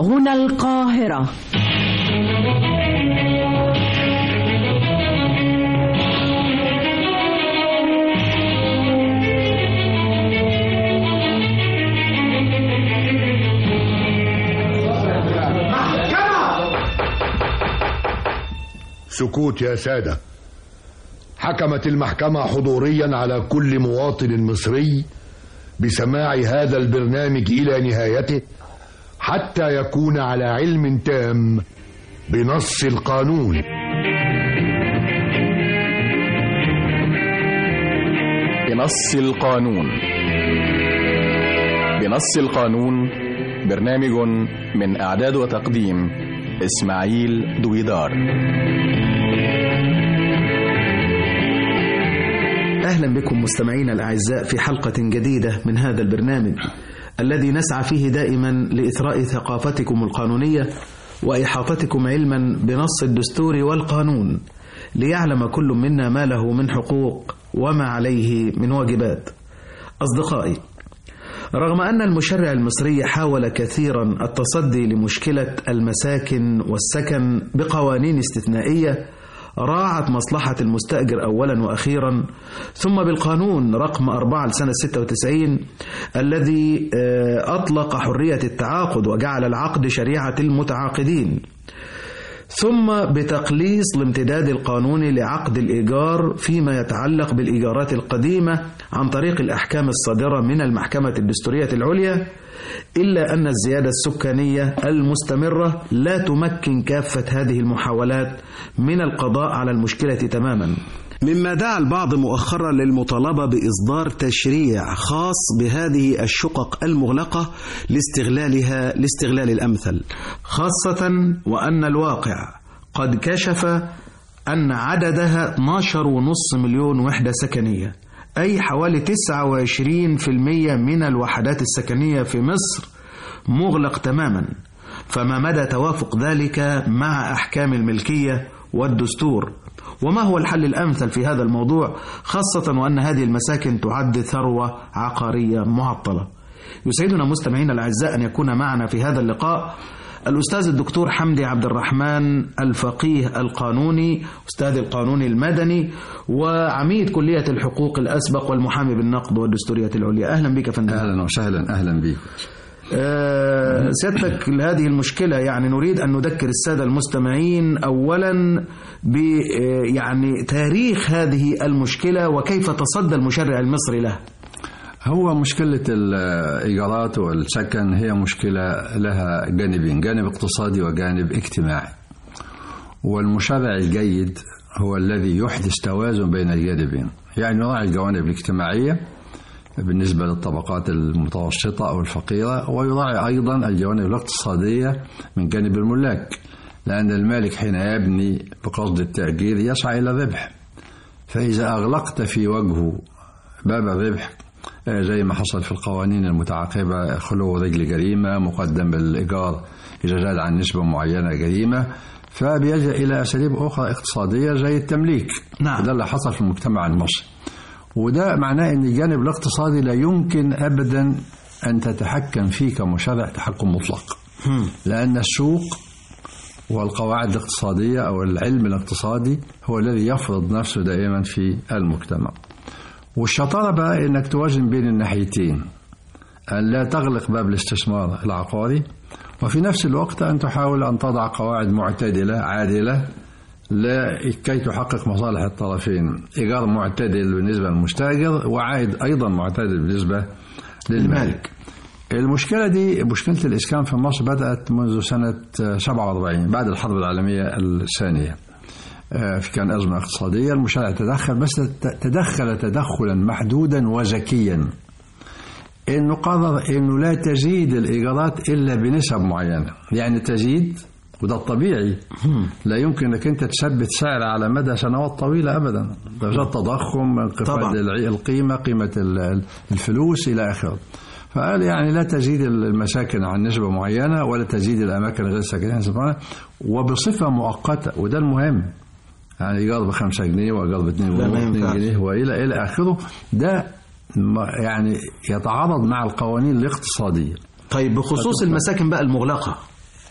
هنا القاهرة سكوت يا سادة حكمت المحكمة حضوريا على كل مواطن مصري بسماع هذا البرنامج إلى نهايته حتى يكون على علم تام بنص القانون بنص القانون بنص القانون برنامج من إعداد وتقديم إسماعيل دويدار أهلا بكم مستمعينا الأعزاء في حلقة جديدة من هذا البرنامج الذي نسعى فيه دائما لإثراء ثقافتكم القانونية وإحاطتكم علما بنص الدستور والقانون ليعلم كل منا ما له من حقوق وما عليه من واجبات أصدقائي رغم أن المشرع المصري حاول كثيرا التصدي لمشكلة المساكن والسكن بقوانين استثنائية راعت مصلحة المستأجر أولا وأخيرا ثم بالقانون رقم 4 لسنة 96 الذي أطلق حرية التعاقد وجعل العقد شريعة المتعاقدين ثم بتقليص الامتداد القانوني لعقد الإيجار فيما يتعلق بالإيجارات القديمة عن طريق الأحكام الصادرة من المحكمة الدستورية العليا إلا أن الزيادة السكانية المستمرة لا تمكن كافة هذه المحاولات من القضاء على المشكلة تماما مما دعا البعض مؤخرا للمطالبة بإصدار تشريع خاص بهذه الشقق المغلقة لاستغلالها لاستغلال الأمثل خاصة وأن الواقع قد كشف أن عددها 12.5 مليون وحدة سكنية أي حوالي 29% من الوحدات السكنية في مصر مغلق تماما فما مدى توافق ذلك مع أحكام الملكية والدستور وما هو الحل الأمثل في هذا الموضوع خاصة وأن هذه المساكن تعد ثروة عقارية معطلة يسعدنا مستمعينا الأعزاء أن يكون معنا في هذا اللقاء الأستاذ الدكتور حمدي عبد الرحمن الفقيه القانوني أستاذ القانون المدني وعميد كلية الحقوق الأسبق والمحامي بالنقد والدستوريات العليا أهلا بك فندم أهلا وسهلا أهلا بك أه سيادتك هذه المشكلة يعني نريد أن نذكر السادة المستمعين أولا ب يعني تاريخ هذه المشكلة وكيف تصدى المشرع المصري له هو مشكلة الإيجارات والسكن هي مشكلة لها جانبين جانب اقتصادي وجانب اجتماعي والمشرع الجيد هو الذي يحدث توازن بين الجانبين يعني يراعي الجوانب الاجتماعية بالنسبة للطبقات المتوسطة أو الفقيرة ويراعي أيضا الجوانب الاقتصادية من جانب الملاك لأن المالك حين يبني بقصد التأجير يسعى إلى الربح فإذا أغلقت في وجهه باب الربح زي ما حصل في القوانين المتعاقبة خلو رجل جريمة مقدم بالإيجار إذا زاد عن نسبة معينة جريمة فبيلجأ إلى أساليب أخرى اقتصادية زي التمليك نعم. ده اللي حصل في المجتمع المصري وده معناه أن الجانب الاقتصادي لا يمكن أبدا أن تتحكم فيه كمشرع تحكم مطلق لأن السوق والقواعد الاقتصادية أو العلم الاقتصادي هو الذي يفرض نفسه دائما في المجتمع والشطارة بقى انك توازن بين الناحيتين أن لا تغلق باب الاستثمار العقاري وفي نفس الوقت أن تحاول أن تضع قواعد معتدلة عادلة لكي تحقق مصالح الطرفين إيجار معتدل بالنسبة للمستأجر وعائد أيضا معتدل بالنسبة للمالك المشكلة دي مشكلة الإسكان في مصر بدأت منذ سنة 47 بعد الحرب العالمية الثانية في كان أزمة اقتصادية المشرع تدخل بس تدخل تدخلا محدودا وذكيا انه قرر انه لا تزيد الايجارات الا بنسب معينه يعني تزيد وده الطبيعي لا يمكن انك انت تثبت سعر على مدى سنوات طويله ابدا درجات تضخم انخفاض القيمه قيمه الفلوس الى اخره فقال يعني لا تزيد المساكن عن نسبه معينه ولا تزيد الاماكن غير السكنيه نسبه وبصفه مؤقته وده المهم يعني ايجار ب 5 جنيه وايجار ب 2 جنيه والى الى اخره ده يعني يتعارض مع القوانين الاقتصاديه طيب بخصوص المساكن بقى المغلقه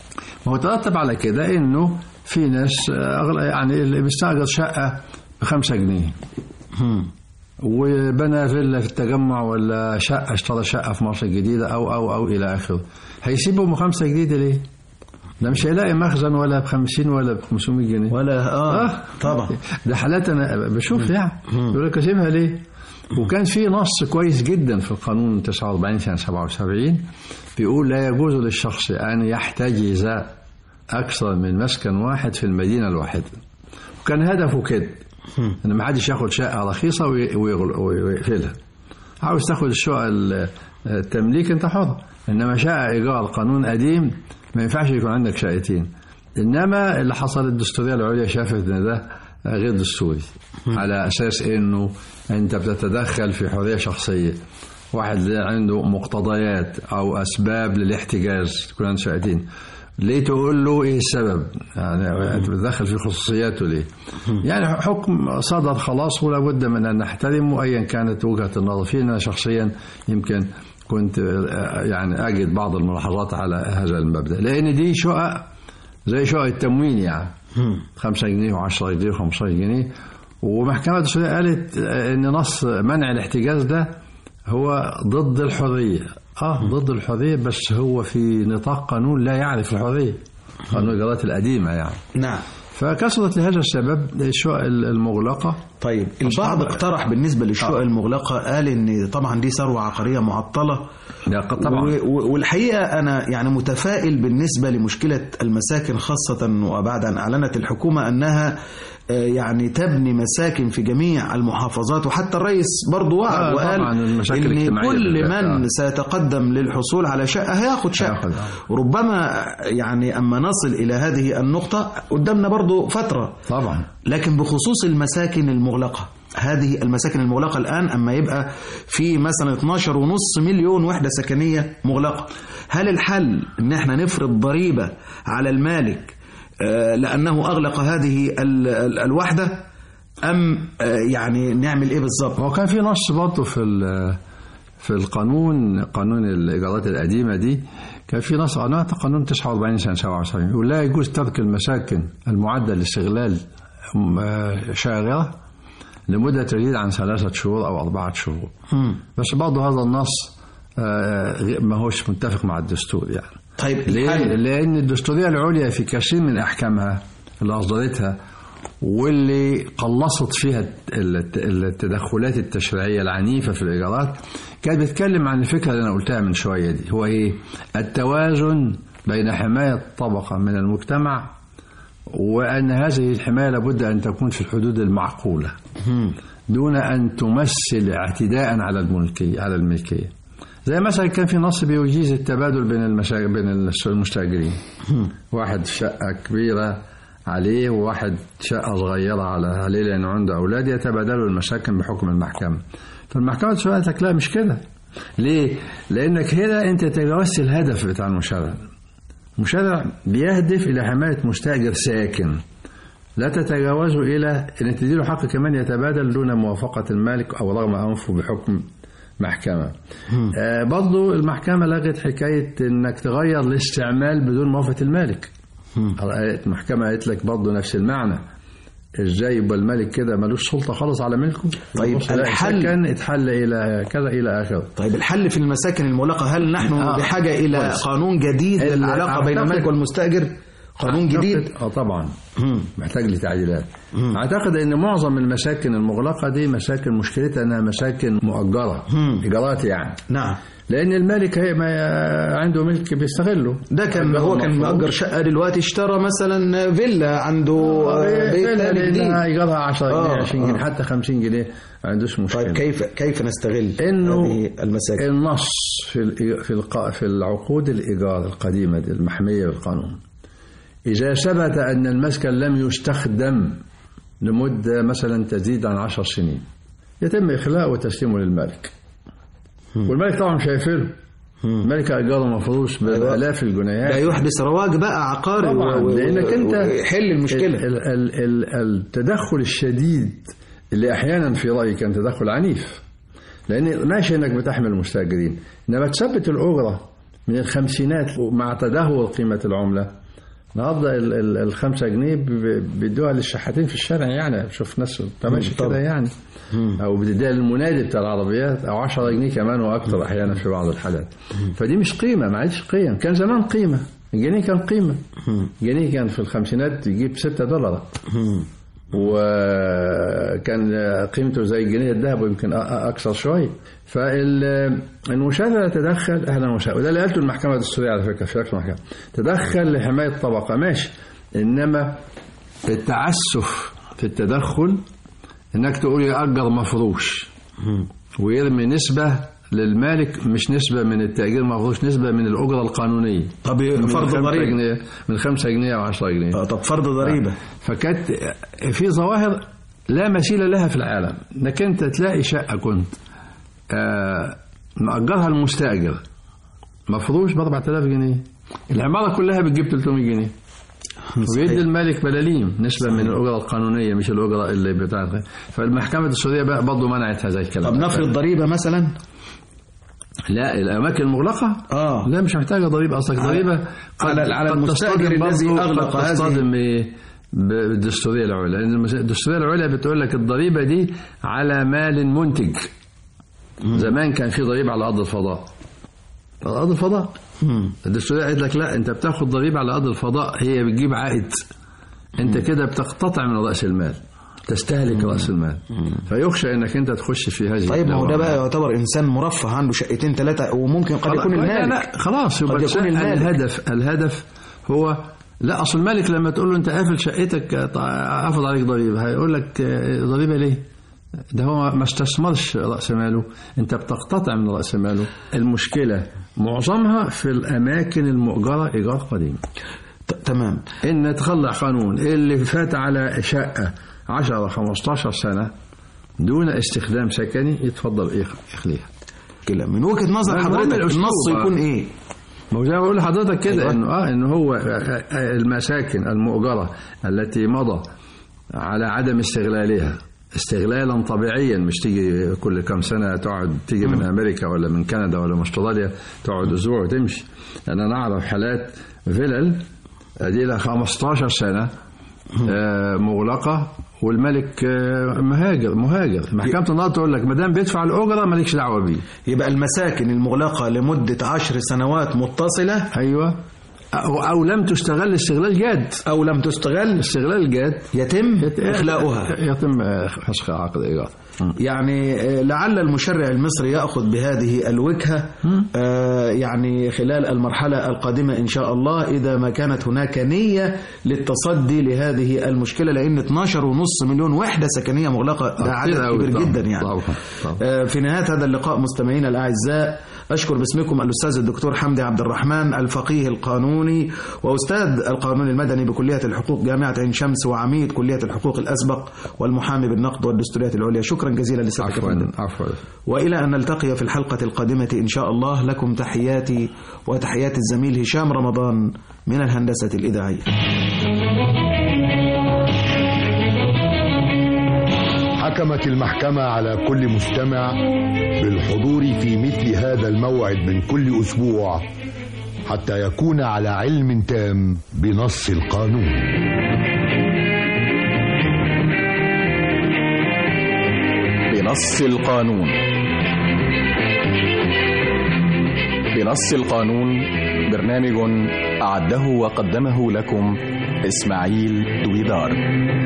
ما هو ترتب على كده انه في ناس آه، أغلى يعني اللي بيستأجر شقة بخمسة جنيه وبنى فيلا في التجمع ولا شقة اشترى شقة في مصر الجديدة أو أو أو إلى آخره هيسيبهم بخمسة جديدة ليه؟ ده مش هيلاقي مخزن ولا ب 50 ولا ب 500 جنيه ولا اه, آه. طبعا ده حالات انا بشوف يعني يقول لك اسيبها ليه؟ وكان في نص كويس جدا في القانون 49 سنه 77 بيقول لا يجوز للشخص ان يحتجز اكثر من مسكن واحد في المدينه الواحده وكان هدفه كده ان ما حدش ياخد شقه رخيصه وي- ويغل- ويقفلها عاوز تاخد الشقه ال- التمليك انت حر انما شقه ايجار قانون قديم ما ينفعش يكون عندك شقتين انما اللي حصل الدستوريه العليا شافت ان ده غير دستوري على اساس انه انت بتتدخل في حريه شخصيه واحد عنده مقتضيات او اسباب للاحتجاز تكون عنده شقتين ليه تقول له ايه السبب؟ يعني انت بتدخل في خصوصياته ليه؟ يعني حكم صدر خلاص ولا بد من ان نحترمه ايا كانت وجهه النظر فيه انا شخصيا يمكن كنت آه، يعني اجد بعض الملاحظات على هذا المبدا لان دي شقق زي شقق التموين يعني 5 جنيه و10 جنيه و15 جنيه ومحكمة الدستورية قالت إن نص منع الاحتجاز ده هو ضد الحرية اه ضد الحرية بس هو في نطاق قانون لا يعرف الحرية قانون الإجراءات القديمة يعني نعم فكثرت لهذا السبب الشقق المغلقة طيب البعض اقترح بالنسبة للشقق المغلقة قال ان طبعا دي ثروة عقارية معطلة لا، طبعا و- و- والحقيقة أنا يعني متفائل بالنسبة لمشكلة المساكن خاصة وبعد أن أعلنت الحكومة أنها آه، يعني تبني مساكن في جميع المحافظات وحتى الرئيس برضو وعد آه، وقال طبعاً المشاكل إن الاجتماعية كل بالذات، من آه. سيتقدم للحصول على شقة هياخد شقة هياخد، ربما يعني أما نصل إلى هذه النقطة قدامنا برضو فترة طبعا لكن بخصوص المساكن المغلقة هذه المساكن المغلقة الآن أما يبقى في مثلا 12 ونص مليون وحدة سكنية مغلقة هل الحل أن احنا نفرض ضريبة على المالك آه، لأنه أغلق هذه ال- ال- الوحدة أم آه، يعني نعمل إيه بالظبط هو كان في نص برضه في ال- في القانون قانون الايجارات القديمه دي كان في نص قانون قانون 49 سنه 77 يقول لا يجوز ترك المساكن المعده لاستغلال آه، شاغره لمده تزيد عن ثلاثه شهور او اربعه شهور بس برضه هذا النص آه، غير- ما هوش متفق مع الدستور يعني طيب ليه؟ الحل لأن الدستورية العليا في كثير من أحكامها اللي أصدرتها واللي قلصت فيها الت- التدخلات التشريعية العنيفة في الإيجارات كانت بتتكلم عن الفكرة اللي أنا قلتها من شوية دي هو إيه؟ التوازن بين حماية طبقة من المجتمع وأن هذه الحماية لابد أن تكون في الحدود المعقولة دون أن تمثل اعتداء على الملكية على الملكية زي مثلا كان في نص بيجيز التبادل بين المشا... بين المستاجرين واحد شقة كبيرة عليه وواحد شقة صغيرة على عليه لأنه عنده أولاد يتبادلوا المساكن بحكم المحكمة فالمحكمة قالت لك لا مش كده ليه؟ لأنك هنا أنت تجاوزت الهدف بتاع المشرع المشرع بيهدف إلى حماية مستأجر ساكن لا تتجاوزوا إلى أن تديله حق كمان يتبادل دون موافقة المالك أو رغم أنفه بحكم محكمة آه برضو المحكمة لغت حكاية أنك تغير الاستعمال بدون موافقة المالك المحكمة قالت لك برضو نفس المعنى ازاي يبقى الملك كده ملوش سلطة خالص على ملكه طيب يبص يلاقي الحل- سكن اتحل إلى كذا إلى آخره طيب الحل في المساكن المغلقة هل نحن آه. بحاجة إلى كويس. قانون جديد ال- للعلاقة بين أعتقد- الملك والمستأجر قانون جديد اه طبعا محتاج لتعديلات اعتقد ان معظم المساكن المغلقه دي مساكن مشكلتها انها مساكن مؤجره ايجارات يعني نعم لان المالك هي ما عنده ملك بيستغله ده كان هو كان مفروض. مأجر شقة دلوقتي اشترى مثلا فيلا عنده آه، بيت فعلا تاني جديد لانها ايجارها 10 جنيه آه، 20 جنيه آه. حتى 50 جنيه ما عندوش مشكله طيب كيف كيف نستغل انه هذه المساكن النص في الإي- في الق- في العقود الايجار القديمه دي المحميه بالقانون اذا ثبت ان المسكن لم يستخدم لمده مثلا تزيد عن عشر سنين يتم اخلاءه وتسليمه للمالك والمالك طبعا مش هيقفله الملك ايجاره مفروش بالاف الجنيهات لا يحدث رواج بقى عقاري طبعا و- و- لانك انت ويحل المشكلة ال ال ال التدخل الشديد اللي احيانا في رايي كان تدخل عنيف لان ماشي انك بتحمي المستاجرين انما تثبت الاجره من الخمسينات مع تدهور قيمه العمله النهارده ال- ال- الخمسة جنيه ب- بيدوها للشحاتين في الشارع يعني بشوف ناس ماشي كده يعني او بتديها للمنادي بتاع العربيات او 10 جنيه كمان واكثر احيانا في بعض الحالات فدي مش قيمه ما عادش قيم كان زمان قيمه الجنيه كان قيمه الجنيه كان في الخمسينات يجيب 6 دولار وكان قيمته زي الجنيه الذهب ويمكن أ- أ- اكثر شويه فالمشاهده تدخل اهلا وسهلا وده اللي قالته المحكمه الدستوريه على فكره في اكثر محكمه تدخل لحمايه الطبقه ماشي انما التعسف في التدخل انك تقول يأجر مفروش ويرمي نسبه للمالك مش نسبه من التأجير مفروش نسبه من الأجرة القانونية طب من فرض خمسة ضريبة جنيه من 5 جنيه أو 10 جنيه آه، طب فرض ضريبة فكانت في ظواهر لا مثيل لها في العالم انك انت تلاقي شقه كنت آه، مأجرها المستأجر مفروش ب 4000 جنيه العماره كلها بتجيب 300 جنيه ويدي المالك بلاليم نسبه من الاجره القانونيه مش الاجره اللي بتاعت فالمحكمه السوريه بقى برضه منعت هذا الكلام طب نفرض ضريبة مثلا لا الاماكن المغلقه اه لا مش محتاجه ضريبه اصلك على- ضريبه على- على قد المستأجر تصطدم الذي برضه- أغلق قد هذه- تصطدم ب- بالدستوريه العليا لان المس- الدستوريه العليا بتقول لك الضريبه دي على مال منتج زمان كان في ضريبه على ارض الفضاء على ارض الفضاء الدستوريه قالت لك لا انت بتاخد ضريبه على ارض الفضاء هي بتجيب عائد انت كده بتقتطع من راس المال تستهلك راس المال فيخشى انك انت تخش في هذه طيب ما هو ده الدوامة. بقى يعتبر انسان مرفه عنده شقتين ثلاثه وممكن قد يكون لا المالك لا خلاص يبقى قد يكون تسأل المالك. الهدف الهدف هو لا اصل المالك لما تقول له انت قافل شقتك افرض عليك ضريبه هيقول لك آه، ضريبه ليه؟ ده هو ما استثمرش راس ماله انت بتقتطع من راس ماله المشكله معظمها في الاماكن المؤجره ايجار قديم ت- تمام ان تطلع قانون اللي فات على شقه 10 15 سنه دون استخدام سكني يتفضل إخ- اخليها كده من وجهه نظر المهم حضرتك الأسلوب. النص يكون ايه؟ ما هو زي ما بقول لحضرتك كده أيوة. انه اه انه هو المساكن المؤجره التي مضى على عدم استغلالها استغلالا طبيعيا مش تيجي كل كم سنه تقعد تيجي من امريكا ولا من كندا ولا من استراليا تقعد اسبوع وتمشي انا نعرف حالات فيلل دي لها 15 سنه آه، مغلقه والملك آه، مهاجر مهاجر محكمه النقض تقول لك ما دام بيدفع الاجره مالكش دعوه بيه يبقى المساكن المغلقه لمده عشر سنوات متصله ايوه او, أو لم تستغل استغلال جاد او لم تستغل استغلال جاد يتم اخلاؤها يتم فسخ عقد الايجار يعني آه، لعل المشرع المصري ياخذ بهذه الوجهه آه، يعني خلال المرحله القادمه ان شاء الله اذا ما كانت هناك نيه للتصدي لهذه المشكله لان 12.5 مليون وحده سكنيه مغلقه ده كتير عدد أوي كبير طبعاً، جدا يعني طبعاً، طبعاً. آه، في نهايه هذا اللقاء مستمعينا الاعزاء اشكر باسمكم الاستاذ الدكتور حمدي عبد الرحمن الفقيه القانوني واستاذ القانون المدني بكليه الحقوق جامعه عين شمس وعميد كليه الحقوق الاسبق والمحامي بالنقد والدستوريات العليا شكرا جزيلا لسعادتك يا عفوا فندم. عفوا والى ان نلتقي في الحلقه القادمه ان شاء الله لكم تحياتي وتحيات الزميل هشام رمضان من الهندسه الاذاعيه حكمت المحكمة على كل مستمع بالحضور في مثل هذا الموعد من كل أسبوع حتى يكون على علم تام بنص القانون بنص القانون بنص القانون برنامج أعده وقدمه لكم إسماعيل دويدار